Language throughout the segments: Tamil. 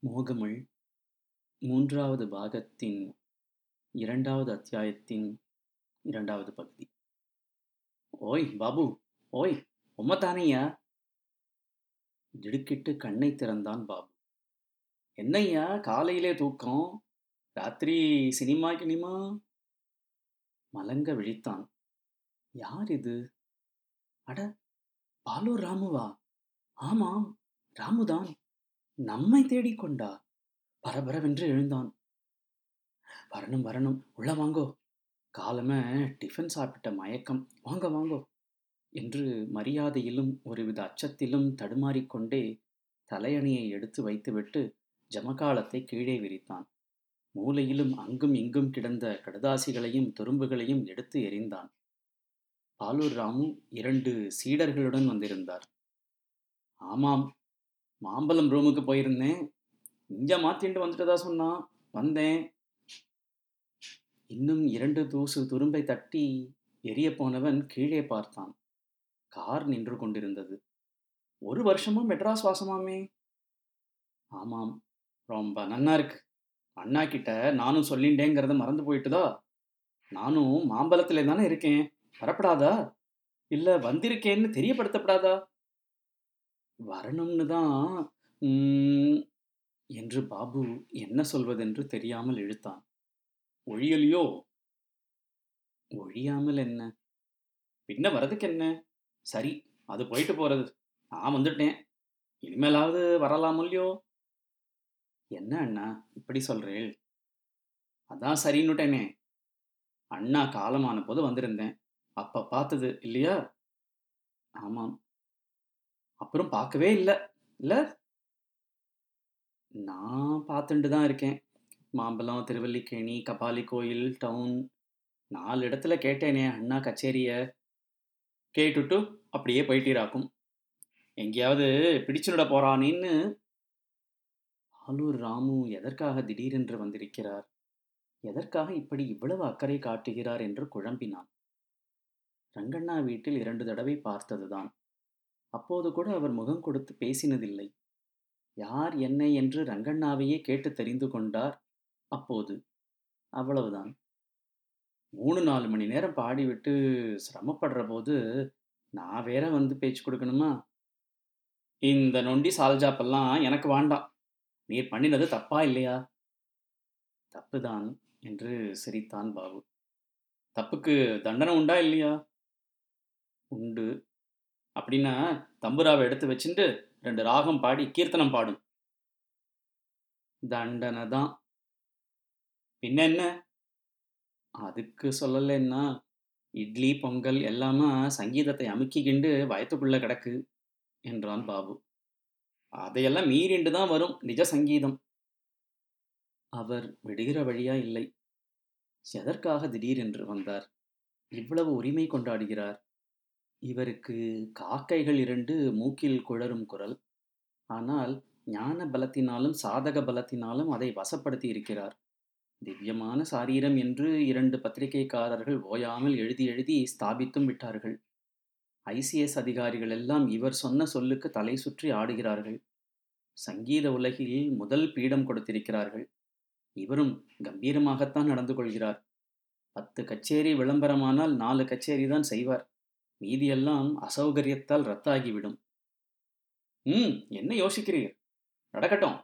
மோகமுள் மூன்றாவது பாகத்தின் இரண்டாவது அத்தியாயத்தின் இரண்டாவது பகுதி ஓய் பாபு ஓய் உம்மத்தானையா திடுக்கிட்டு கண்ணை திறந்தான் பாபு என்னய்யா காலையிலே தூக்கம் ராத்திரி சினிமா கினிமா மலங்க விழித்தான் யார் இது அட பாலூர் ராமுவா ஆமாம் ராமுதான் நம்மை தேடிக்கொண்டா பரபரவென்று எழுந்தான் வரணும் வரணும் உள்ள வாங்கோ காலமே டிஃபன் சாப்பிட்ட மயக்கம் வாங்க வாங்கோ என்று மரியாதையிலும் ஒருவித அச்சத்திலும் தடுமாறிக்கொண்டே தலையணியை எடுத்து வைத்துவிட்டு ஜமகாலத்தை கீழே விரித்தான் மூலையிலும் அங்கும் இங்கும் கிடந்த கடுதாசிகளையும் துரும்புகளையும் எடுத்து எறிந்தான் பாலூர் ராமு இரண்டு சீடர்களுடன் வந்திருந்தார் ஆமாம் மாம்பழம் ரூமுக்கு போயிருந்தேன் இங்க மாத்திண்டு வந்துட்டதா சொன்னான் வந்தேன் இன்னும் இரண்டு தூசு துரும்பை தட்டி எரிய போனவன் கீழே பார்த்தான் கார் நின்று கொண்டிருந்தது ஒரு வருஷமா மெட்ராஸ் வாசமாமே ஆமாம் ரொம்ப நன்னா இருக்கு அண்ணா கிட்ட நானும் சொல்லிண்டேங்கிறத மறந்து போயிட்டுதா நானும் மாம்பழத்துல தானே இருக்கேன் வரப்படாதா இல்ல வந்திருக்கேன்னு தெரியப்படுத்தப்படாதா வரணும்னு தான் ம், என்று பாபு என்ன சொல்வதென்று தெரியாமல் இழுத்தான் ஒழியலையோ ஒழியாமல் என்ன பின்ன வரதுக்கு என்ன சரி அது போயிட்டு போறது நான் வந்துட்டேன் இனிமேலாவது வரலாம் இல்லையோ என்ன அண்ணா இப்படி சொல்றேள் அதான் சரின்னுட்டேனே அண்ணா காலமான போது வந்திருந்தேன் அப்ப பார்த்தது இல்லையா ஆமாம் அப்புறம் பார்க்கவே இல்லை இல்ல நான் பார்த்துட்டு தான் இருக்கேன் மாம்பழம் திருவல்லிக்கேணி கபாலி கோயில் டவுன் நாலு இடத்துல கேட்டேனே அண்ணா கச்சேரிய கேட்டுட்டு அப்படியே போயிட்டீராக்கும் எங்கேயாவது பிடிச்சுட போறானேன்னு ஆலூர் ராமு எதற்காக திடீரென்று வந்திருக்கிறார் எதற்காக இப்படி இவ்வளவு அக்கறை காட்டுகிறார் என்று குழம்பினான் ரங்கண்ணா வீட்டில் இரண்டு தடவை பார்த்ததுதான் அப்போது கூட அவர் முகம் கொடுத்து பேசினதில்லை யார் என்ன என்று ரங்கண்ணாவையே கேட்டு தெரிந்து கொண்டார் அப்போது அவ்வளவுதான் மூணு நாலு மணி நேரம் பாடிவிட்டு சிரமப்படுற போது நான் வேற வந்து பேச்சு கொடுக்கணுமா இந்த நொண்டி சால்ஜாப்பெல்லாம் எனக்கு வேண்டாம் நீர் பண்ணினது தப்பா இல்லையா தப்புதான் என்று சிரித்தான் பாபு தப்புக்கு தண்டனை உண்டா இல்லையா உண்டு அப்படின்னா தம்புராவை எடுத்து வச்சுட்டு ரெண்டு ராகம் பாடி கீர்த்தனம் பாடும் தண்டனை தான் பின்ன என்ன அதுக்கு சொல்லலைன்னா இட்லி பொங்கல் எல்லாமே சங்கீதத்தை அமுக்கிக்கிண்டு வயத்துக்குள்ள கிடக்கு என்றான் பாபு அதையெல்லாம் மீறிண்டு தான் வரும் நிஜ சங்கீதம் அவர் விடுகிற வழியா இல்லை எதற்காக திடீரென்று வந்தார் இவ்வளவு உரிமை கொண்டாடுகிறார் இவருக்கு காக்கைகள் இரண்டு மூக்கில் குழறும் குரல் ஆனால் ஞான பலத்தினாலும் சாதக பலத்தினாலும் அதை வசப்படுத்தி இருக்கிறார் திவ்யமான சாரீரம் என்று இரண்டு பத்திரிகைக்காரர்கள் ஓயாமல் எழுதி எழுதி ஸ்தாபித்தும் விட்டார்கள் ஐசிஎஸ் அதிகாரிகள் எல்லாம் இவர் சொன்ன சொல்லுக்கு தலை சுற்றி ஆடுகிறார்கள் சங்கீத உலகில் முதல் பீடம் கொடுத்திருக்கிறார்கள் இவரும் கம்பீரமாகத்தான் நடந்து கொள்கிறார் பத்து கச்சேரி விளம்பரமானால் நாலு கச்சேரி தான் செய்வார் மீதியெல்லாம் அசௌகரியத்தால் ரத்தாகிவிடும் ம் என்ன யோசிக்கிறீர் நடக்கட்டும்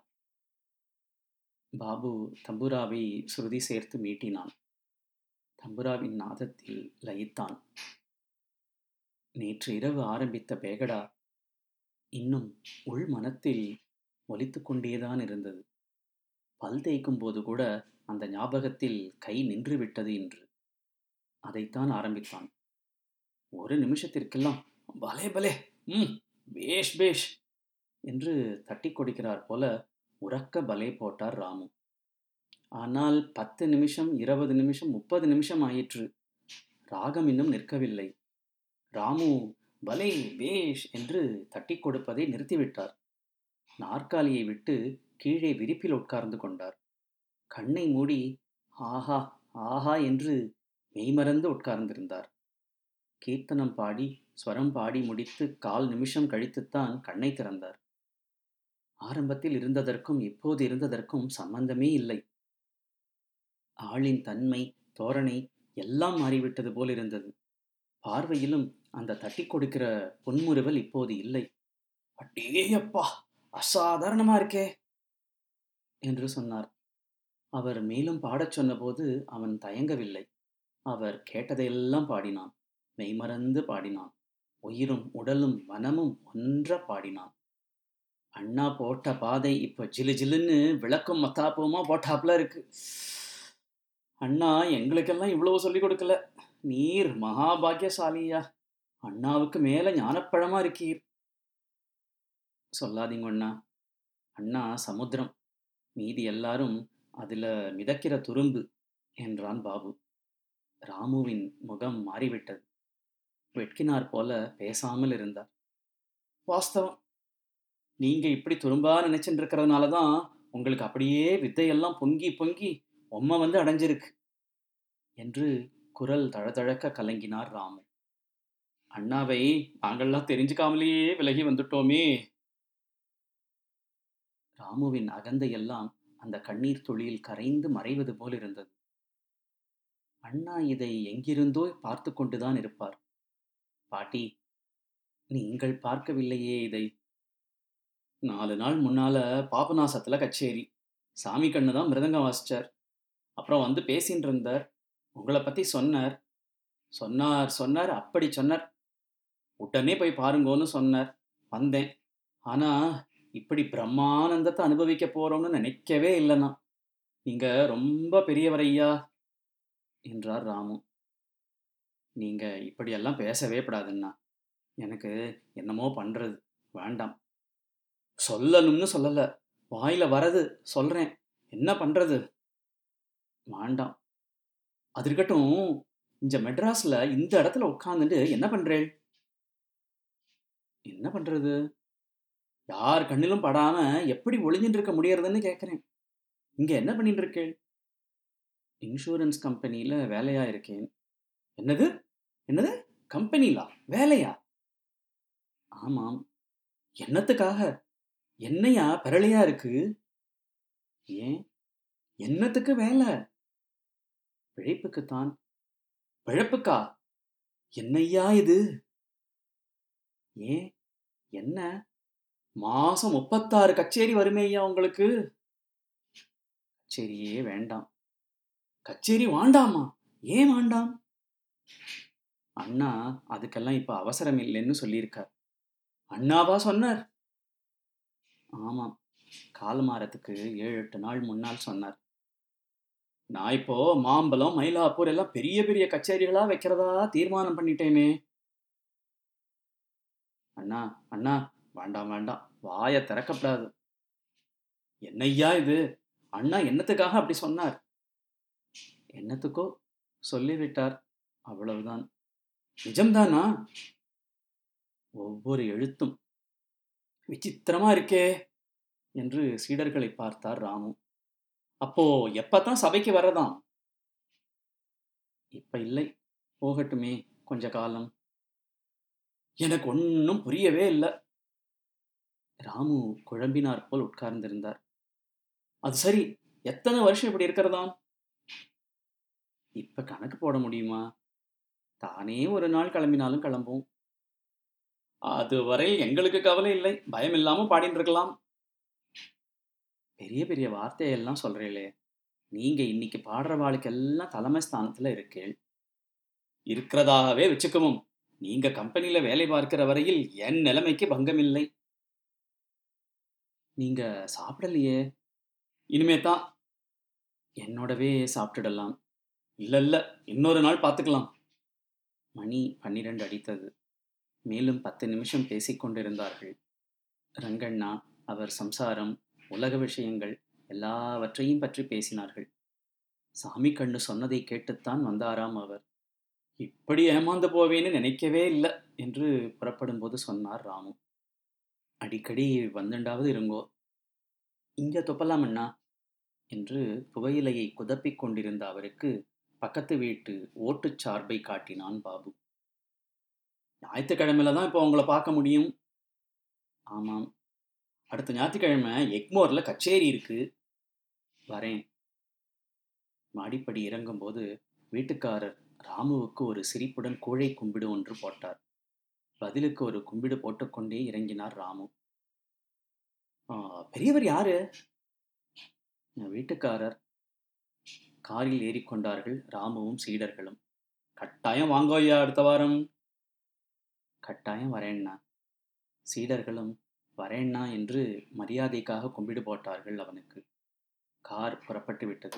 பாபு தம்புராவை சுருதி சேர்த்து மீட்டினான் தம்புராவின் நாதத்தில் லயித்தான் நேற்று இரவு ஆரம்பித்த பேகடா இன்னும் உள் மனத்தில் ஒலித்துக் கொண்டேதான் இருந்தது பல் தேய்க்கும் போது கூட அந்த ஞாபகத்தில் கை நின்று விட்டது என்று அதைத்தான் ஆரம்பித்தான் ஒரு நிமிஷத்திற்கெல்லாம் பலே பலே ம் பேஷ் பேஷ் என்று தட்டி கொடுக்கிறார் போல உறக்க பலே போட்டார் ராமு ஆனால் பத்து நிமிஷம் இருபது நிமிஷம் முப்பது நிமிஷம் ஆயிற்று ராகம் இன்னும் நிற்கவில்லை ராமு பலே பேஷ் என்று தட்டி கொடுப்பதை நிறுத்திவிட்டார் நாற்காலியை விட்டு கீழே விரிப்பில் உட்கார்ந்து கொண்டார் கண்ணை மூடி ஆஹா ஆஹா என்று மெய்மறந்து உட்கார்ந்திருந்தார் கீர்த்தனம் பாடி ஸ்வரம் பாடி முடித்து கால் நிமிஷம் கழித்துத்தான் கண்ணை திறந்தார் ஆரம்பத்தில் இருந்ததற்கும் இப்போது இருந்ததற்கும் சம்பந்தமே இல்லை ஆளின் தன்மை தோரணை எல்லாம் மாறிவிட்டது போல் இருந்தது பார்வையிலும் அந்த தட்டி கொடுக்கிற பொன்முறுவல் இப்போது இல்லை அடேயப்பா அசாதாரணமா இருக்கே என்று சொன்னார் அவர் மேலும் பாடச் சொன்னபோது அவன் தயங்கவில்லை அவர் கேட்டதையெல்லாம் பாடினான் மெய்மறந்து பாடினான் உயிரும் உடலும் மனமும் ஒன்ற பாடினான் அண்ணா போட்ட பாதை இப்போ ஜிலு ஜிலுன்னு விளக்கும் மத்தாப்பவுமா போட்டாப்புல இருக்கு அண்ணா எங்களுக்கெல்லாம் இவ்வளவு சொல்லிக் கொடுக்கல நீர் மகாபாகியசாலியா அண்ணாவுக்கு மேல ஞானப்பழமா இருக்கீர் சொல்லாதீங்க அண்ணா அண்ணா சமுத்திரம் மீதி எல்லாரும் அதுல மிதக்கிற துரும்பு என்றான் பாபு ராமுவின் முகம் மாறிவிட்டது வெட்கினார் போல பேசாமல் இருந்தார் வாஸ்தவம் நீங்க இப்படி துரும்பா நினைச்சுட்டு இருக்கிறதுனால தான் உங்களுக்கு அப்படியே வித்தையெல்லாம் பொங்கி பொங்கி உம்மை வந்து அடைஞ்சிருக்கு என்று குரல் தழதழக்க கலங்கினார் ராமு அண்ணாவை நாங்கள்லாம் தெரிஞ்சுக்காமலேயே விலகி வந்துட்டோமே ராமுவின் அகந்தையெல்லாம் அந்த கண்ணீர் துளியில் கரைந்து மறைவது போல் இருந்தது அண்ணா இதை எங்கிருந்தோ பார்த்து கொண்டுதான் இருப்பார் பாட்டி நீங்கள் பார்க்கவில்லையே இதை நாலு நாள் முன்னால பாபநாசத்துல கச்சேரி சாமி கண்ணு தான் மிருதங்கம் வாசிச்சார் அப்புறம் வந்து பேசின்னு இருந்தார் உங்களை பத்தி சொன்னார் சொன்னார் சொன்னார் அப்படி சொன்னார் உடனே போய் பாருங்கோன்னு சொன்னார் வந்தேன் ஆனா இப்படி பிரம்மானந்தத்தை அனுபவிக்க போறோம்னு நினைக்கவே இல்லைண்ணா நீங்க ரொம்ப பெரியவர் ஐயா என்றார் ராமு நீங்க இப்படியெல்லாம் பேசவே படாதுண்ணா எனக்கு என்னமோ பண்றது வேண்டாம் சொல்லணும்னு சொல்லல வாயில வரது சொல்றேன் என்ன பண்றது வேண்டாம் அது இருக்கட்டும் இந்த மெட்ராஸ்ல இந்த இடத்துல உட்காந்துட்டு என்ன பண்றேன் என்ன பண்றது யார் கண்ணிலும் படாம எப்படி ஒளிஞ்சிட்டு இருக்க முடியறதுன்னு கேட்குறேன் இங்க என்ன பண்ணிட்டு இருக்கேன் இன்சூரன்ஸ் கம்பெனியில வேலையா இருக்கேன் என்னது என்னது கம்பெனிலா வேலையா ஆமாம் என்னத்துக்காக என்னையா பெரளையா இருக்கு ஏன் என்னத்துக்கு வேலை பிழைப்புக்குத்தான் பிழப்புக்கா என்னையா இது ஏன் என்ன மாசம் முப்பத்தாறு கச்சேரி வருமே ஐயா உங்களுக்கு கச்சேரியே வேண்டாம் கச்சேரி வாண்டாமா ஏன் வேண்டாம் அண்ணா அதுக்கெல்லாம் இப்ப அவசரம் இல்லைன்னு சொல்லியிருக்கார் அண்ணாவா சொன்னார் ஆமாம் காலமாரத்துக்கு ஏழு எட்டு நாள் முன்னால் சொன்னார் நான் இப்போ மாம்பழம் மயிலாப்பூர் எல்லாம் பெரிய பெரிய கச்சேரிகளா வைக்கிறதா தீர்மானம் பண்ணிட்டேனே அண்ணா அண்ணா வேண்டாம் வேண்டாம் வாயை திறக்கப்படாது என்னய்யா இது அண்ணா என்னத்துக்காக அப்படி சொன்னார் என்னத்துக்கோ சொல்லிவிட்டார் அவ்வளவுதான் நிஜம்தானா ஒவ்வொரு எழுத்தும் விசித்திரமா இருக்கே என்று சீடர்களை பார்த்தார் ராமு அப்போ எப்பதான் சபைக்கு வரதாம் இப்ப இல்லை போகட்டுமே கொஞ்ச காலம் எனக்கு ஒன்னும் புரியவே இல்லை ராமு குழம்பினார் போல் உட்கார்ந்திருந்தார் அது சரி எத்தனை வருஷம் இப்படி இருக்கிறதாம் இப்ப கணக்கு போட முடியுமா தானே ஒரு நாள் கிளம்பினாலும் கிளம்பும் அதுவரை எங்களுக்கு கவலை இல்லை பயம் இல்லாம பாடிட்டு இருக்கலாம் பெரிய பெரிய வார்த்தையெல்லாம் சொல்றீங்களே நீங்க இன்னைக்கு பாடுற வாழ்க்கெல்லாம் தலைமை ஸ்தானத்துல இருக்கேள் இருக்கிறதாகவே வச்சுக்கவும் நீங்க கம்பெனியில வேலை பார்க்கிற வரையில் என் நிலைமைக்கு பங்கமில்லை நீங்க சாப்பிடலையே இனிமே தான் என்னோடவே சாப்பிட்டுடலாம் இல்ல இல்ல இன்னொரு நாள் பார்த்துக்கலாம் மணி பன்னிரண்டு அடித்தது மேலும் பத்து நிமிஷம் பேசிக்கொண்டிருந்தார்கள் ரங்கண்ணா அவர் சம்சாரம் உலக விஷயங்கள் எல்லாவற்றையும் பற்றி பேசினார்கள் சாமி கண்ணு சொன்னதை கேட்டுத்தான் வந்தாராம் அவர் இப்படி ஏமாந்து போவேன்னு நினைக்கவே இல்லை என்று புறப்படும்போது சொன்னார் ராமு அடிக்கடி வந்துண்டாவது இருங்கோ இங்க தொப்பலாம் அண்ணா என்று புகையிலையை குதப்பிக் கொண்டிருந்த அவருக்கு பக்கத்து வீட்டு ஓட்டுச் சார்பை காட்டினான் பாபு ஞாயிற்றுக்கிழமையில தான் இப்போ உங்களை பார்க்க முடியும் ஆமாம் அடுத்த ஞாயிற்றுக்கிழமை எக்மோரில் கச்சேரி இருக்கு வரேன் மாடிப்படி இறங்கும்போது வீட்டுக்காரர் ராமுவுக்கு ஒரு சிரிப்புடன் கூழை கும்பிடு ஒன்று போட்டார் பதிலுக்கு ஒரு கும்பிடு போட்டுக்கொண்டே இறங்கினார் ராமு "ஆ, பெரியவர் யாரு என் வீட்டுக்காரர் காரில் ஏறிக்கொண்டார்கள் ராமுவும் சீடர்களும் கட்டாயம் வாங்கோ ஐயா அடுத்த வாரம் கட்டாயம் வரேன்னா சீடர்களும் வரேன்னா என்று மரியாதைக்காக கும்பிடு போட்டார்கள் அவனுக்கு கார் புறப்பட்டு விட்டது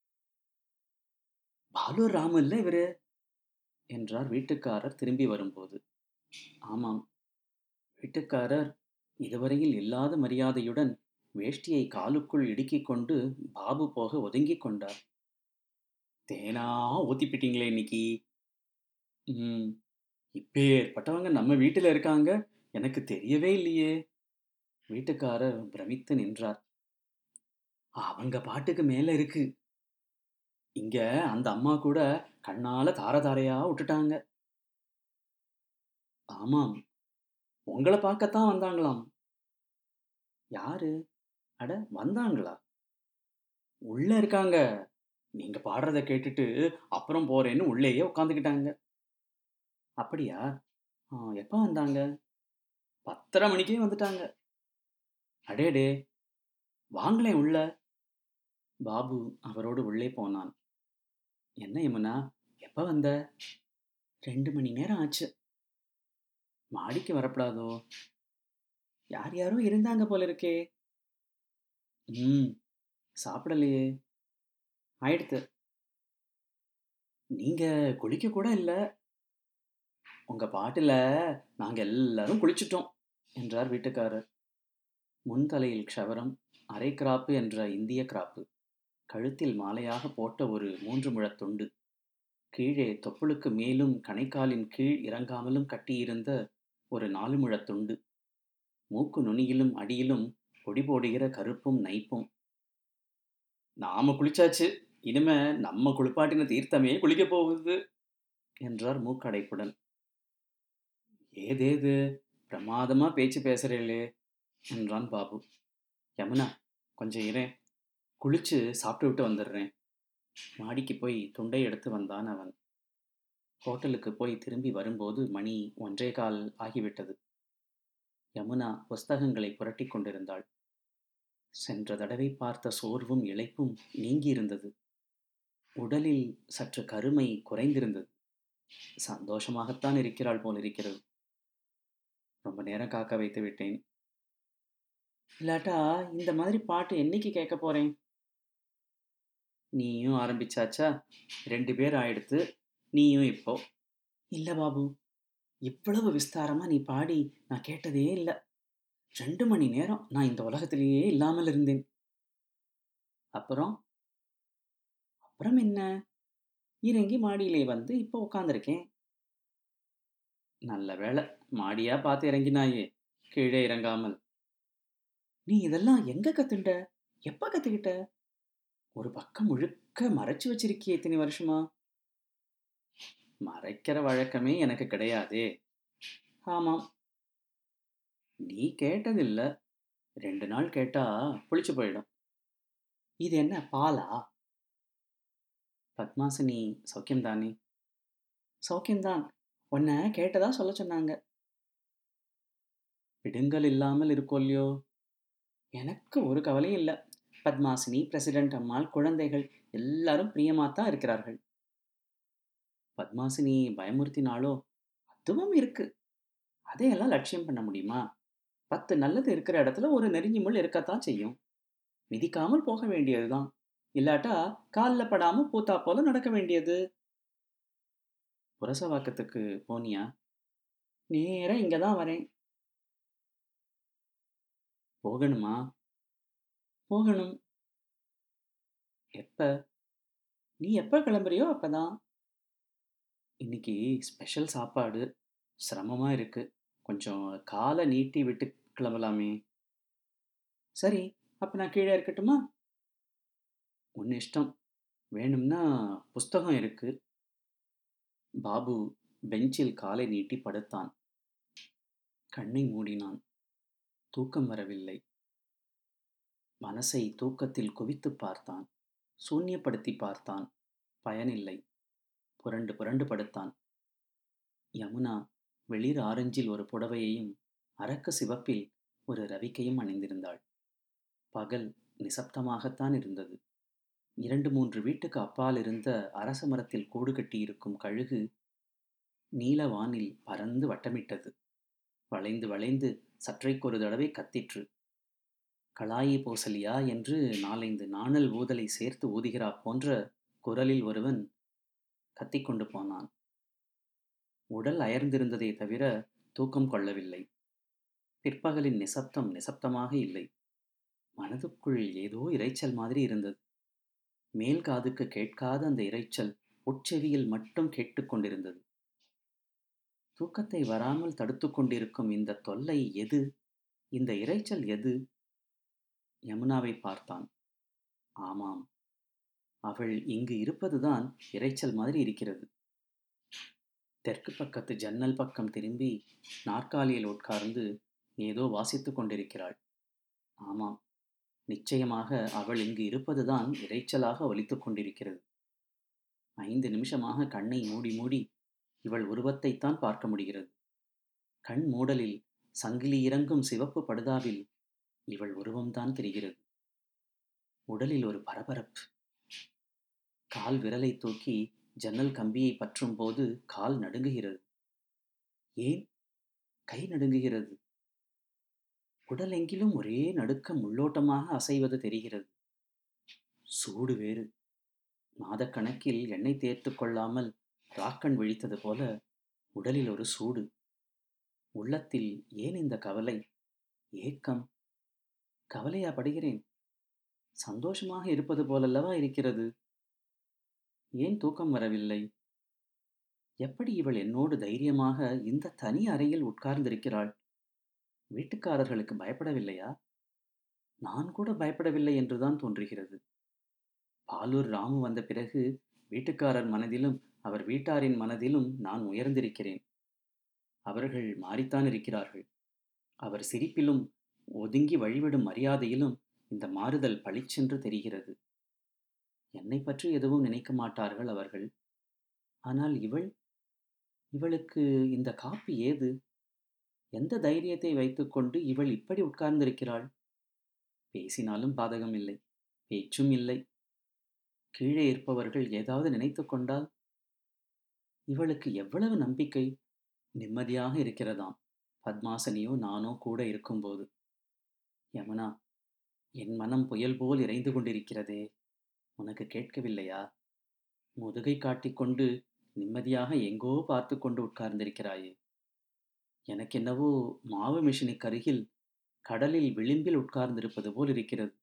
பாலூர் ராமு இல்லை இவரு என்றார் வீட்டுக்காரர் திரும்பி வரும்போது ஆமாம் வீட்டுக்காரர் இதுவரையில் இல்லாத மரியாதையுடன் வேஷ்டியை காலுக்குள் இடுக்கிக் கொண்டு பாபு போக ஒதுங்கிக் கொண்டார் தேனா ஊத்திப்பிட்டீங்களே இன்னைக்கு ம் இப்பேற்பட்டவங்க நம்ம வீட்டில் இருக்காங்க எனக்கு தெரியவே இல்லையே வீட்டுக்காரர் பிரமித்து நின்றார் அவங்க பாட்டுக்கு மேல இருக்கு இங்க அந்த அம்மா கூட கண்ணால தார தாரையா விட்டுட்டாங்க ஆமாம் உங்களை பார்க்கத்தான் வந்தாங்களாம் யாரு அட வந்தாங்களா உள்ள இருக்காங்க நீங்க பாடுறத கேட்டுட்டு அப்புறம் போறேன்னு உள்ளேயே உட்காந்துக்கிட்டாங்க அப்படியா ஆ, எப்ப வந்தாங்க பத்தரை மணிக்கே வந்துட்டாங்க அடேடே வாங்களேன் உள்ள பாபு அவரோடு உள்ளே போனான் என்ன யமுனா எப்ப வந்த ரெண்டு மணி நேரம் ஆச்சு மாடிக்கு வரப்படாதோ யார் யாரோ இருந்தாங்க போல இருக்கே ம் சாப்பிடலையே ஆயிடுத்து நீங்க குளிக்க கூட இல்ல உங்க பாட்டுல நாங்க எல்லாரும் குளிச்சிட்டோம் என்றார் வீட்டுக்காரர் முன்தலையில் க்ஷவரம் அரை கிராப்பு என்ற இந்திய கிராப்பு கழுத்தில் மாலையாக போட்ட ஒரு மூன்று முழத் துண்டு கீழே தொப்புளுக்கு மேலும் கணைக்காலின் கீழ் இறங்காமலும் கட்டியிருந்த ஒரு நாலு முழத் துண்டு மூக்கு நுனியிலும் அடியிலும் பொடி போடுகிற கருப்பும் நைப்பும் நாம குளிச்சாச்சு இனிமே நம்ம குளிப்பாட்டின தீர்த்தமே குளிக்க போகுது என்றார் மூக்கடைப்புடன் ஏதேது பிரமாதமா பேச்சு பேசுறீங்களே என்றான் பாபு யமுனா கொஞ்சம் இரேன் குளிச்சு சாப்பிட்டு விட்டு வந்துடுறேன் மாடிக்கு போய் துண்டை எடுத்து வந்தான் அவன் ஹோட்டலுக்கு போய் திரும்பி வரும்போது மணி ஒன்றே கால் ஆகிவிட்டது யமுனா புஸ்தகங்களை புரட்டிக் கொண்டிருந்தாள் சென்ற தடவை பார்த்த சோர்வும் இளைப்பும் நீங்கியிருந்தது உடலில் சற்று கருமை குறைந்திருந்தது சந்தோஷமாகத்தான் இருக்கிறாள் போல் இருக்கிறது ரொம்ப நேரம் காக்க வைத்து விட்டேன் இல்லாட்டா இந்த மாதிரி பாட்டு என்னைக்கு கேட்க போறேன் நீயும் ஆரம்பிச்சாச்சா ரெண்டு பேர் ஆயிடுத்து நீயும் இப்போ இல்ல பாபு இவ்வளவு விஸ்தாரமா நீ பாடி நான் கேட்டதே இல்லை ரெண்டு மணி நேரம் நான் இந்த உலகத்திலேயே இல்லாமல் இருந்தேன் அப்புறம் அப்புறம் என்ன இறங்கி மாடியிலே வந்து இப்போ உட்காந்துருக்கேன் நல்ல வேளை மாடியா பார்த்து இறங்கினாயே கீழே இறங்காமல் நீ இதெல்லாம் எங்க கத்துண்ட எப்ப கத்துக்கிட்ட ஒரு பக்கம் முழுக்க மறைச்சு வச்சிருக்கியே இத்தனை வருஷமா மறைக்கிற வழக்கமே எனக்கு கிடையாதே ஆமாம் நீ கேட்டதில்ல ரெண்டு நாள் கேட்டா புளிச்சு போயிடும் இது என்ன பாலா பத்மாசினி சௌக்கியம்தானே சௌக்கியம்தான் உன்னை கேட்டதா சொல்ல சொன்னாங்க விடுங்கள் இல்லாமல் இருக்கோ இல்லையோ எனக்கு ஒரு கவலையும் இல்லை பத்மாசினி பிரசிடென்ட் அம்மாள் குழந்தைகள் எல்லாரும் பிரியமாத்தான் இருக்கிறார்கள் பத்மாசினி பயமுறுத்தினாலோ அதுவும் இருக்கு அதையெல்லாம் லட்சியம் பண்ண முடியுமா பத்து நல்லது இருக்கிற இடத்துல ஒரு நெருங்கி முள் இருக்கத்தான் செய்யும் மிதிக்காமல் போக வேண்டியதுதான் இல்லாட்டா காலில் படாம பூத்தா போல நடக்க வேண்டியது புரசவாக்கத்துக்கு போனியா நேரா இங்க தான் வரேன் போகணுமா போகணும் எப்ப நீ எப்ப கிளம்புறியோ அப்பதான் இன்னைக்கு ஸ்பெஷல் சாப்பாடு சிரமமா இருக்கு கொஞ்சம் காலை நீட்டி விட்டு கிளம்பலாமே சரி அப்ப நான் கீழே இருக்கட்டுமா உன் இஷ்டம் வேணும்னா புஸ்தகம் இருக்கு பாபு பெஞ்சில் காலை நீட்டி படுத்தான் கண்ணை மூடினான் தூக்கம் வரவில்லை மனசை தூக்கத்தில் குவித்துப் பார்த்தான் சூன்யப்படுத்தி பார்த்தான் பயனில்லை புரண்டு புரண்டு படுத்தான் யமுனா வெளிர் ஆரஞ்சில் ஒரு புடவையையும் அரக்கு சிவப்பில் ஒரு ரவிக்கையும் அணிந்திருந்தாள் பகல் நிசப்தமாகத்தான் இருந்தது இரண்டு மூன்று வீட்டுக்கு அப்பால் இருந்த அரச மரத்தில் கூடு கட்டியிருக்கும் கழுகு நீலவானில் பறந்து வட்டமிட்டது வளைந்து வளைந்து சற்றைக்கொரு தடவை கத்திற்று களாயி போசலியா என்று நாலைந்து நாணல் ஊதலை சேர்த்து ஊதுகிறா போன்ற குரலில் ஒருவன் கத்திக்கொண்டு போனான் உடல் அயர்ந்திருந்ததே தவிர தூக்கம் கொள்ளவில்லை பிற்பகலின் நிசப்தம் நிசப்தமாக இல்லை மனதுக்குள் ஏதோ இரைச்சல் மாதிரி இருந்தது மேல் காதுக்கு கேட்காத அந்த இரைச்சல் உட்செவியில் மட்டும் கேட்டுக்கொண்டிருந்தது தூக்கத்தை வராமல் தடுத்து கொண்டிருக்கும் இந்த தொல்லை எது இந்த இரைச்சல் எது யமுனாவை பார்த்தான் ஆமாம் அவள் இங்கு இருப்பதுதான் இரைச்சல் மாதிரி இருக்கிறது தெற்கு பக்கத்து ஜன்னல் பக்கம் திரும்பி நாற்காலியில் உட்கார்ந்து ஏதோ வாசித்துக் கொண்டிருக்கிறாள் ஆமாம் நிச்சயமாக அவள் இங்கு இருப்பதுதான் இரைச்சலாக ஒலித்துக் கொண்டிருக்கிறது ஐந்து நிமிஷமாக கண்ணை மூடி மூடி இவள் உருவத்தைத்தான் பார்க்க முடிகிறது கண் மூடலில் சங்கிலி இறங்கும் சிவப்பு படுதாவில் இவள் உருவம்தான் தெரிகிறது உடலில் ஒரு பரபரப்பு கால் விரலை தூக்கி ஜன்னல் கம்பியை பற்றும் போது கால் நடுங்குகிறது ஏன் கை நடுங்குகிறது உடல் எங்கிலும் ஒரே நடுக்கம் உள்ளோட்டமாக அசைவது தெரிகிறது சூடு வேறு மாதக்கணக்கில் எண்ணெய் தேர்த்து கொள்ளாமல் ராக்கன் விழித்தது போல உடலில் ஒரு சூடு உள்ளத்தில் ஏன் இந்த கவலை ஏக்கம் கவலையா படுகிறேன் சந்தோஷமாக இருப்பது போலல்லவா இருக்கிறது ஏன் தூக்கம் வரவில்லை எப்படி இவள் என்னோடு தைரியமாக இந்த தனி அறையில் உட்கார்ந்திருக்கிறாள் வீட்டுக்காரர்களுக்கு பயப்படவில்லையா நான் கூட பயப்படவில்லை என்றுதான் தோன்றுகிறது பாலூர் ராமு வந்த பிறகு வீட்டுக்காரர் மனதிலும் அவர் வீட்டாரின் மனதிலும் நான் உயர்ந்திருக்கிறேன் அவர்கள் மாறித்தான் இருக்கிறார்கள் அவர் சிரிப்பிலும் ஒதுங்கி வழிவிடும் மரியாதையிலும் இந்த மாறுதல் பளிச்சென்று தெரிகிறது என்னை பற்றி எதுவும் நினைக்க மாட்டார்கள் அவர்கள் ஆனால் இவள் இவளுக்கு இந்த காப்பி ஏது எந்த தைரியத்தை வைத்துக்கொண்டு இவள் இப்படி உட்கார்ந்திருக்கிறாள் பேசினாலும் பாதகம் இல்லை பேச்சும் இல்லை கீழே இருப்பவர்கள் ஏதாவது நினைத்து கொண்டால் இவளுக்கு எவ்வளவு நம்பிக்கை நிம்மதியாக இருக்கிறதாம் பத்மாசனியோ நானோ கூட இருக்கும்போது யமுனா என் மனம் புயல் போல் இறைந்து கொண்டிருக்கிறதே உனக்கு கேட்கவில்லையா முதுகை காட்டிக்கொண்டு நிம்மதியாக எங்கோ பார்த்து கொண்டு உட்கார்ந்திருக்கிறாயே எனக்கென்னவோ மாவு மிஷினுக்கு அருகில் கடலில் விளிம்பில் உட்கார்ந்திருப்பது போல் இருக்கிறது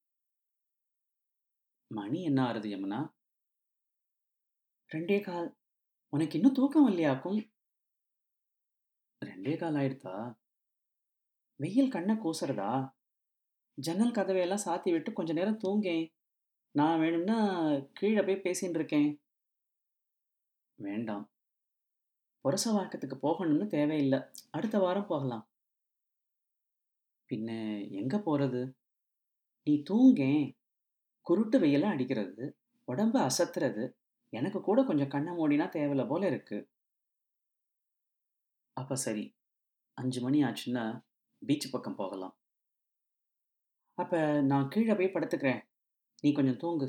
மணி என்ன ஆறுது யமுனா ரெண்டே கால் உனக்கு இன்னும் தூக்கம் இல்லையாக்கும் ரெண்டே கால் ஆயிடுதா வெயில் கண்ணை கூசுறதா ஜன்னல் கதவையெல்லாம் சாத்தி விட்டு கொஞ்ச நேரம் தூங்கேன் நான் வேணும்னா கீழே போய் பேசின்னு இருக்கேன் வேண்டாம் புரசவாக்கத்துக்கு போகணும்னு தேவையில்லை அடுத்த வாரம் போகலாம் பின்ன எங்க போறது நீ தூங்கேன் குருட்டு வெயிலாம் அடிக்கிறது உடம்பு அசத்துறது எனக்கு கூட கொஞ்சம் கண்ணை மூடினா தேவையில்ல போல இருக்கு அப்ப சரி அஞ்சு மணி ஆச்சுன்னா பீச் பக்கம் போகலாம் அப்ப நான் கீழே போய் படுத்துக்கிறேன் நீ கொஞ்சம் தூங்கு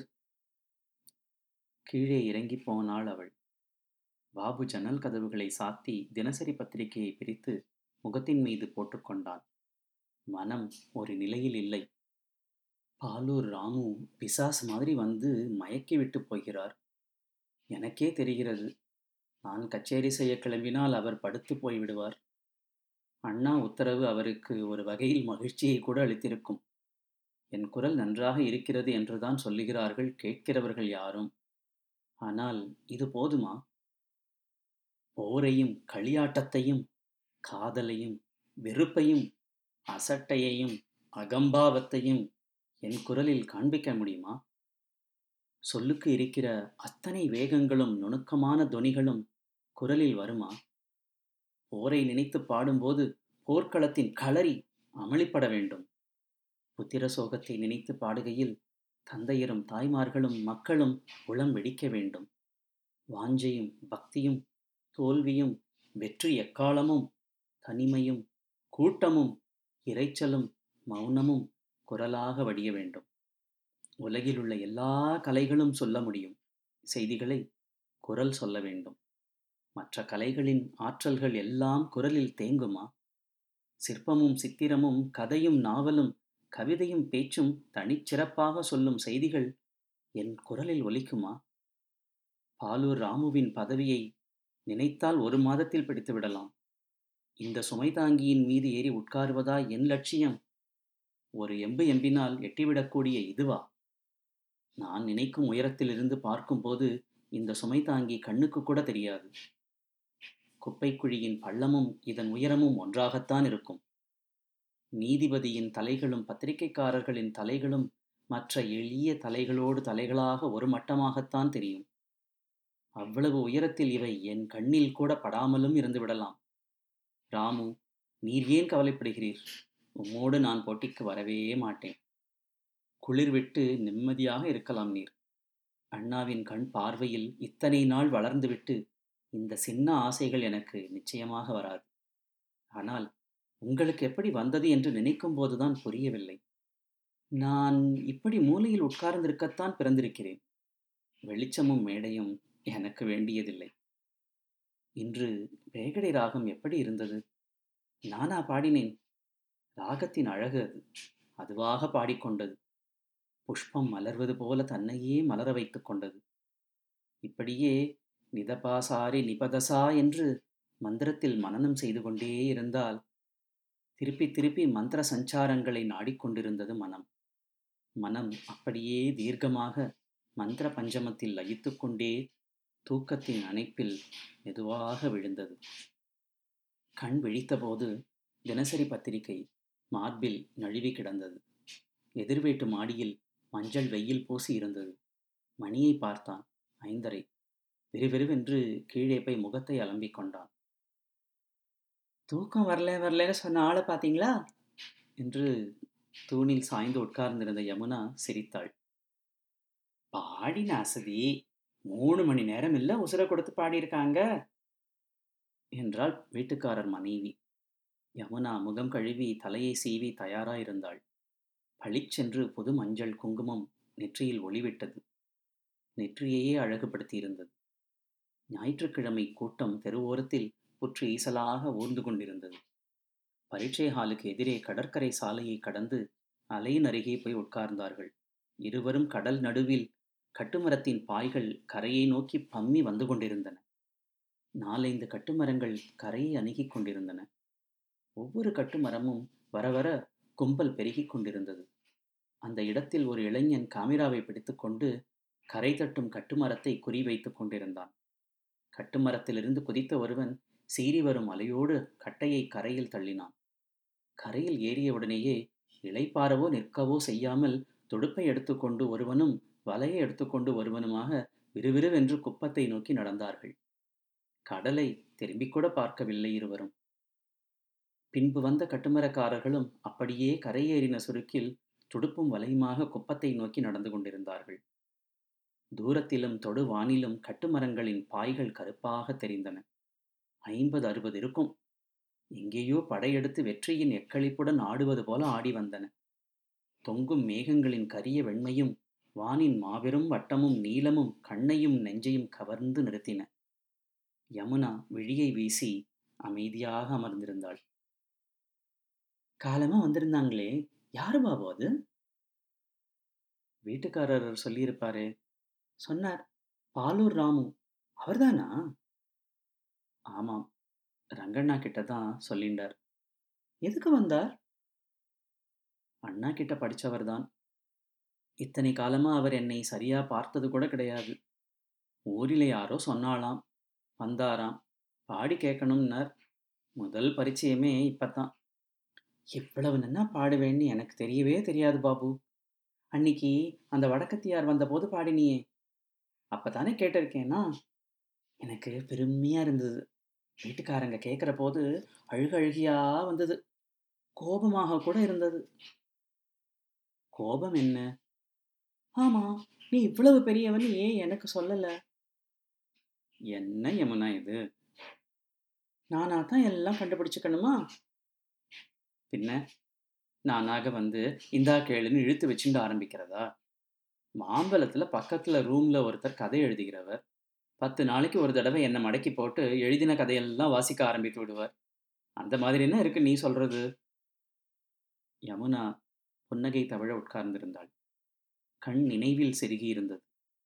கீழே இறங்கி போனாள் அவள் பாபு ஜன்னல் கதவுகளை சாத்தி தினசரி பத்திரிகையை பிரித்து முகத்தின் மீது போட்டுக்கொண்டான் மனம் ஒரு நிலையில் இல்லை பாலூர் ராமு பிசாசு மாதிரி வந்து மயக்கி விட்டு போகிறார் எனக்கே தெரிகிறது நான் கச்சேரி செய்ய கிளம்பினால் அவர் படுத்து போய் விடுவார் அண்ணா உத்தரவு அவருக்கு ஒரு வகையில் மகிழ்ச்சியை கூட அளித்திருக்கும் என் குரல் நன்றாக இருக்கிறது என்றுதான் சொல்லுகிறார்கள் கேட்கிறவர்கள் யாரும் ஆனால் இது போதுமா போரையும் களியாட்டத்தையும் காதலையும் வெறுப்பையும் அசட்டையையும் அகம்பாவத்தையும் என் குரலில் காண்பிக்க முடியுமா சொல்லுக்கு இருக்கிற அத்தனை வேகங்களும் நுணுக்கமான தொனிகளும் குரலில் வருமா போரை நினைத்து பாடும்போது போர்க்களத்தின் களரி அமளிப்பட வேண்டும் புத்திர சோகத்தை நினைத்து பாடுகையில் தந்தையரும் தாய்மார்களும் மக்களும் உளம் வெடிக்க வேண்டும் வாஞ்சையும் பக்தியும் தோல்வியும் வெற்றி எக்காலமும் தனிமையும் கூட்டமும் இரைச்சலும் மௌனமும் குரலாக வடிய வேண்டும் உலகிலுள்ள எல்லா கலைகளும் சொல்ல முடியும் செய்திகளை குரல் சொல்ல வேண்டும் மற்ற கலைகளின் ஆற்றல்கள் எல்லாம் குரலில் தேங்குமா சிற்பமும் சித்திரமும் கதையும் நாவலும் கவிதையும் பேச்சும் தனிச்சிறப்பாக சொல்லும் செய்திகள் என் குரலில் ஒலிக்குமா பாலூர் ராமுவின் பதவியை நினைத்தால் ஒரு மாதத்தில் பிடித்து விடலாம் இந்த சுமை தாங்கியின் மீது ஏறி உட்காருவதா என் லட்சியம் ஒரு எம்பு எம்பினால் எட்டிவிடக்கூடிய இதுவா நான் நினைக்கும் உயரத்திலிருந்து பார்க்கும்போது இந்த சுமை தாங்கி கண்ணுக்கு கூட தெரியாது குப்பைக்குழியின் பள்ளமும் இதன் உயரமும் ஒன்றாகத்தான் இருக்கும் நீதிபதியின் தலைகளும் பத்திரிகைக்காரர்களின் தலைகளும் மற்ற எளிய தலைகளோடு தலைகளாக ஒரு மட்டமாகத்தான் தெரியும் அவ்வளவு உயரத்தில் இவை என் கண்ணில் கூட படாமலும் இருந்து விடலாம் ராமு நீர் ஏன் கவலைப்படுகிறீர் உம்மோடு நான் போட்டிக்கு வரவே மாட்டேன் குளிர் விட்டு நிம்மதியாக இருக்கலாம் நீர் அண்ணாவின் கண் பார்வையில் இத்தனை நாள் வளர்ந்துவிட்டு இந்த சின்ன ஆசைகள் எனக்கு நிச்சயமாக வராது ஆனால் உங்களுக்கு எப்படி வந்தது என்று நினைக்கும் போதுதான் புரியவில்லை நான் இப்படி மூலையில் உட்கார்ந்திருக்கத்தான் பிறந்திருக்கிறேன் வெளிச்சமும் மேடையும் எனக்கு வேண்டியதில்லை இன்று வேகடை ராகம் எப்படி இருந்தது நானா பாடினேன் ராகத்தின் அழகு அது அதுவாக பாடிக்கொண்டது புஷ்பம் மலர்வது போல தன்னையே மலர வைத்துக் கொண்டது இப்படியே நிதபாசாரி நிபதசா என்று மந்திரத்தில் மனனம் செய்து கொண்டே இருந்தால் திருப்பி திருப்பி மந்திர சஞ்சாரங்களை நாடிக்கொண்டிருந்தது மனம் மனம் அப்படியே தீர்க்கமாக மந்திர பஞ்சமத்தில் லயித்து கொண்டே தூக்கத்தின் அணைப்பில் மெதுவாக விழுந்தது கண் விழித்தபோது தினசரி பத்திரிகை மார்பில் நழுவி கிடந்தது எதிர்வீட்டு மாடியில் மஞ்சள் வெயில் பூசி இருந்தது மணியை பார்த்தான் ஐந்தரை விறுவிறுவென்று கீழே போய் முகத்தை அலம்பிக் கொண்டான் தூக்கம் வரல வரலன்னு சொன்ன ஆளை பார்த்தீங்களா என்று தூணில் சாய்ந்து உட்கார்ந்திருந்த யமுனா சிரித்தாள் பாடின அசதி மூணு மணி நேரம் இல்ல உசுர கொடுத்து பாடியிருக்காங்க என்றாள் வீட்டுக்காரர் மனைவி யமுனா முகம் கழுவி தலையை சீவி தயாராயிருந்தாள் பளிச்சென்று புது மஞ்சள் குங்குமம் நெற்றியில் ஒளிவிட்டது நெற்றியையே அழகுபடுத்தியிருந்தது ஞாயிற்றுக்கிழமை கூட்டம் தெருவோரத்தில் புற்று ஈசலாக ஊர்ந்து கொண்டிருந்தது பரீட்சை ஹாலுக்கு எதிரே கடற்கரை சாலையை கடந்து அலையின் அருகே போய் உட்கார்ந்தார்கள் இருவரும் கடல் நடுவில் கட்டுமரத்தின் பாய்கள் கரையை நோக்கி பம்மி வந்து கொண்டிருந்தன நாலைந்து கட்டுமரங்கள் கரையை அணுகிக் கொண்டிருந்தன ஒவ்வொரு கட்டுமரமும் வர வர கும்பல் பெருகிக் கொண்டிருந்தது அந்த இடத்தில் ஒரு இளைஞன் காமிராவை பிடித்துக்கொண்டு கரை தட்டும் கட்டுமரத்தை குறிவைத்துக் கொண்டிருந்தான் கட்டுமரத்திலிருந்து குதித்த ஒருவன் சீறி வரும் அலையோடு கட்டையை கரையில் தள்ளினான் கரையில் ஏறியவுடனேயே இளைப்பாறவோ நிற்கவோ செய்யாமல் துடுப்பை எடுத்துக்கொண்டு ஒருவனும் வலையை எடுத்துக்கொண்டு ஒருவனுமாக விறுவிறுவென்று குப்பத்தை நோக்கி நடந்தார்கள் கடலை திரும்பிக் கூட பார்க்கவில்லை இருவரும் பின்பு வந்த கட்டுமரக்காரர்களும் அப்படியே கரையேறின சுருக்கில் துடுப்பும் வலையுமாக குப்பத்தை நோக்கி நடந்து கொண்டிருந்தார்கள் தூரத்திலும் தொடு வானிலும் கட்டுமரங்களின் பாய்கள் கருப்பாக தெரிந்தன ஐம்பது அறுபது இருக்கும் எங்கேயோ படையெடுத்து வெற்றியின் எக்களிப்புடன் ஆடுவது போல ஆடி வந்தன தொங்கும் மேகங்களின் கரிய வெண்மையும் வானின் மாபெரும் வட்டமும் நீளமும் கண்ணையும் நெஞ்சையும் கவர்ந்து நிறுத்தின யமுனா விழியை வீசி அமைதியாக அமர்ந்திருந்தாள் காலமா வந்திருந்தாங்களே யாரு பாபு அது வீட்டுக்காரர் சொல்லியிருப்பாரே சொன்னார் பாலூர் ராமு அவர்தானா ஆமாம் ரங்கண்ணா கிட்ட தான் சொல்லிண்டார் எதுக்கு வந்தார் அண்ணா கிட்ட படிச்சவர் தான் இத்தனை காலமா அவர் என்னை சரியா பார்த்தது கூட கிடையாது ஊரில் யாரோ சொன்னாலாம் வந்தாராம் பாடி கேட்கணும்னார் முதல் பரிச்சயமே இப்பத்தான் இவ்வளவு நன்னா பாடுவேன்னு எனக்கு தெரியவே தெரியாது பாபு அன்னிக்கு அந்த வடக்கத்தியார் வந்தபோது பாடினியே அப்பதானே கேட்டிருக்கேனா எனக்கு பெருமையா இருந்தது வீட்டுக்காரங்க கேட்குற போது அழுக அழுகியா வந்தது கோபமாக கூட இருந்தது கோபம் என்ன ஆமா நீ இவ்வளவு பெரியவன் ஏன் எனக்கு சொல்லல என்ன யமுனா இது நானா தான் எல்லாம் கண்டுபிடிச்சுக்கணுமா பின்ன நானாக வந்து இந்தா கேளுன்னு இழுத்து வச்சுட்டு ஆரம்பிக்கிறதா மாம்பழத்துல பக்கத்துல ரூம்ல ஒருத்தர் கதை எழுதுகிறவர் பத்து நாளைக்கு ஒரு தடவை என்னை மடக்கி போட்டு எழுதின கதையெல்லாம் வாசிக்க ஆரம்பித்து விடுவார் அந்த மாதிரி என்ன இருக்கு நீ சொல்றது யமுனா புன்னகை தவிழ உட்கார்ந்திருந்தாள் கண் நினைவில் செருகி இருந்தது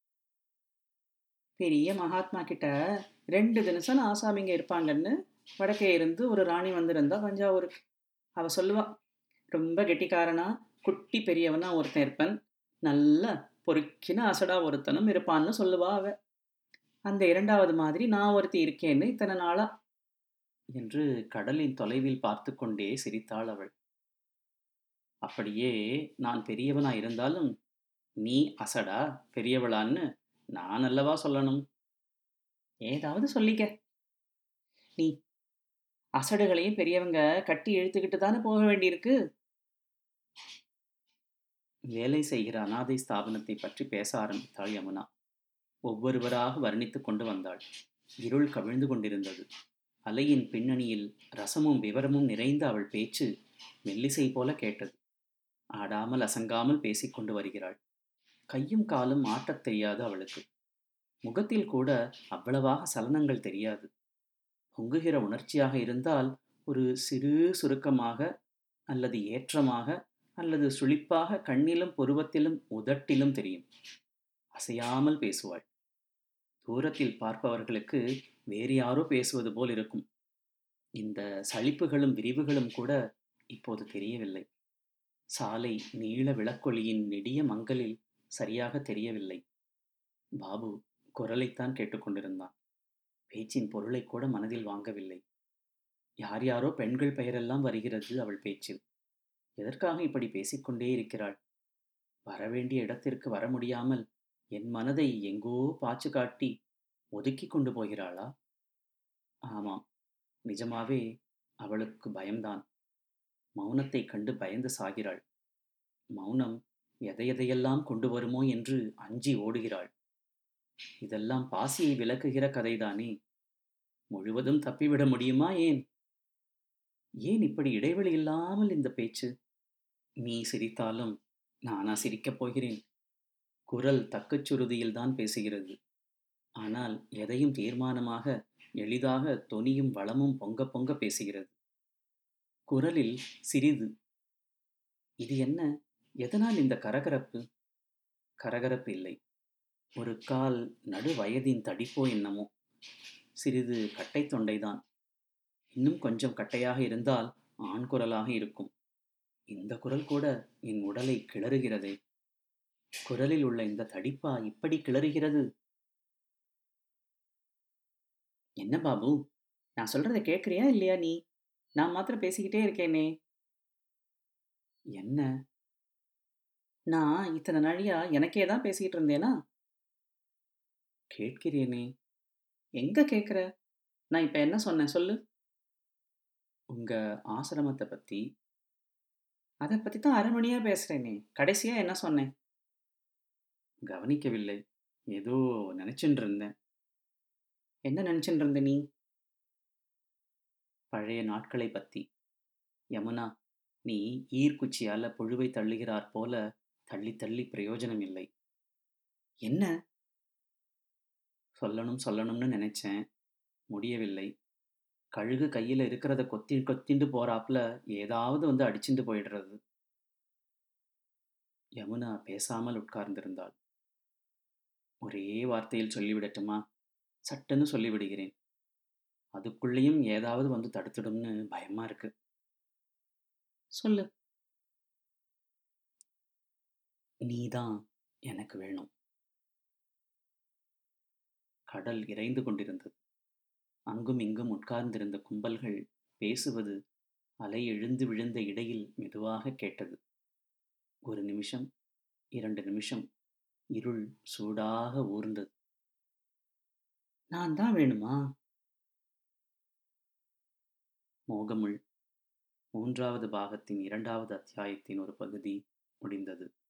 பெரிய மகாத்மா கிட்ட ரெண்டு தினசம் ஆசாமிங்க இருப்பாங்கன்னு வடக்கே இருந்து ஒரு ராணி வந்திருந்தா தஞ்சாவூருக்கு அவ சொல்லுவா ரொம்ப கெட்டிக்காரனா குட்டி பெரியவனா ஒருத்தன் இருப்பன் நல்ல பொறுக்கின அசடா ஒருத்தனும் இருப்பான்னு சொல்லுவா அவ அந்த இரண்டாவது மாதிரி நான் ஒருத்தி இருக்கேன்னு இத்தனை நாளா என்று கடலின் தொலைவில் பார்த்து கொண்டே சிரித்தாள் அவள் அப்படியே நான் பெரியவனா இருந்தாலும் நீ அசடா பெரியவளான்னு நான் அல்லவா சொல்லணும் ஏதாவது சொல்லிக்க நீ அசடுகளையும் பெரியவங்க கட்டி இழுத்துக்கிட்டு தானே போக வேண்டியிருக்கு வேலை செய்கிற அனாதை ஸ்தாபனத்தை பற்றி பேச ஆரம்பித்தாள் யமுனா ஒவ்வொருவராக வர்ணித்துக் கொண்டு வந்தாள் இருள் கவிழ்ந்து கொண்டிருந்தது அலையின் பின்னணியில் ரசமும் விவரமும் நிறைந்த அவள் பேச்சு மெல்லிசை போல கேட்டது ஆடாமல் அசங்காமல் பேசிக்கொண்டு வருகிறாள் கையும் காலும் ஆட்டத் தெரியாது அவளுக்கு முகத்தில் கூட அவ்வளவாக சலனங்கள் தெரியாது பொங்குகிற உணர்ச்சியாக இருந்தால் ஒரு சிறு சுருக்கமாக அல்லது ஏற்றமாக அல்லது சுழிப்பாக கண்ணிலும் புருவத்திலும் உதட்டிலும் தெரியும் அசையாமல் பேசுவாள் தூரத்தில் பார்ப்பவர்களுக்கு வேறு யாரோ பேசுவது போல் இருக்கும் இந்த சலிப்புகளும் விரிவுகளும் கூட இப்போது தெரியவில்லை சாலை நீள விளக்கொளியின் நெடிய மங்கலில் சரியாக தெரியவில்லை பாபு குரலைத்தான் கேட்டுக்கொண்டிருந்தான் பேச்சின் பொருளை கூட மனதில் வாங்கவில்லை யார் யாரோ பெண்கள் பெயரெல்லாம் வருகிறது அவள் பேச்சில் எதற்காக இப்படி பேசிக்கொண்டே இருக்கிறாள் வரவேண்டிய இடத்திற்கு வர முடியாமல் என் மனதை எங்கோ பாய்ச்சு காட்டி ஒதுக்கி கொண்டு போகிறாளா ஆமாம் நிஜமாவே அவளுக்கு பயம்தான் மௌனத்தை கண்டு பயந்து சாகிறாள் மௌனம் எதை எதையெல்லாம் கொண்டு வருமோ என்று அஞ்சி ஓடுகிறாள் இதெல்லாம் பாசியை விளக்குகிற கதைதானே முழுவதும் தப்பிவிட முடியுமா ஏன் ஏன் இப்படி இடைவெளி இல்லாமல் இந்த பேச்சு நீ சிரித்தாலும் நானா சிரிக்கப் போகிறேன் குரல் தக்கச் சுருதியில் தான் பேசுகிறது ஆனால் எதையும் தீர்மானமாக எளிதாக தொனியும் வளமும் பொங்க பொங்க பேசுகிறது குரலில் சிறிது இது என்ன எதனால் இந்த கரகரப்பு கரகரப்பு இல்லை ஒரு கால் நடு வயதின் தடிப்போ என்னமோ சிறிது கட்டை தொண்டைதான் இன்னும் கொஞ்சம் கட்டையாக இருந்தால் ஆண் குரலாக இருக்கும் இந்த குரல் கூட என் உடலை கிளறுகிறதே குரலில் உள்ள இந்த தடிப்பா இப்படி கிளறுகிறது என்ன பாபு நான் சொல்றத கேட்குறியா இல்லையா நீ நான் மாத்திரம் பேசிக்கிட்டே இருக்கேனே என்ன நான் இத்தனை நாழியா எனக்கே தான் பேசிக்கிட்டு இருந்தேனா கேட்கிறேனே எங்க கேட்குற நான் இப்ப என்ன சொன்னேன் சொல்லு உங்க ஆசிரமத்தை பத்தி அதை பத்தி தான் அரை மணியா பேசுறேனே கடைசியா என்ன சொன்னேன் கவனிக்கவில்லை ஏதோ நினைச்சுட்டு இருந்தேன் என்ன நினைச்சுட்டு இருந்த நீ பழைய நாட்களை பத்தி யமுனா நீ ஈர்க்குச்சியால புழுவை தள்ளுகிறார் போல தள்ளி தள்ளி பிரயோஜனம் இல்லை என்ன சொல்லணும் சொல்லணும்னு நினைச்சேன் முடியவில்லை கழுகு கையில் இருக்கிறத கொத்தி கொத்திண்டு போறாப்புல ஏதாவது வந்து அடிச்சுட்டு போயிடுறது யமுனா பேசாமல் உட்கார்ந்திருந்தாள் ஒரே வார்த்தையில் சொல்லிவிடட்டுமா சட்டுன்னு சொல்லிவிடுகிறேன் அதுக்குள்ளேயும் ஏதாவது வந்து தடுத்துடும்னு பயமா இருக்கு சொல்லு நீதான் எனக்கு வேணும் கடல் இறைந்து கொண்டிருந்தது அங்கும் இங்கும் உட்கார்ந்திருந்த கும்பல்கள் பேசுவது அலை எழுந்து விழுந்த இடையில் மெதுவாக கேட்டது ஒரு நிமிஷம் இரண்டு நிமிஷம் இருள் சூடாக ஊர்ந்தது நான் தான் வேணுமா மோகமுள் மூன்றாவது பாகத்தின் இரண்டாவது அத்தியாயத்தின் ஒரு பகுதி முடிந்தது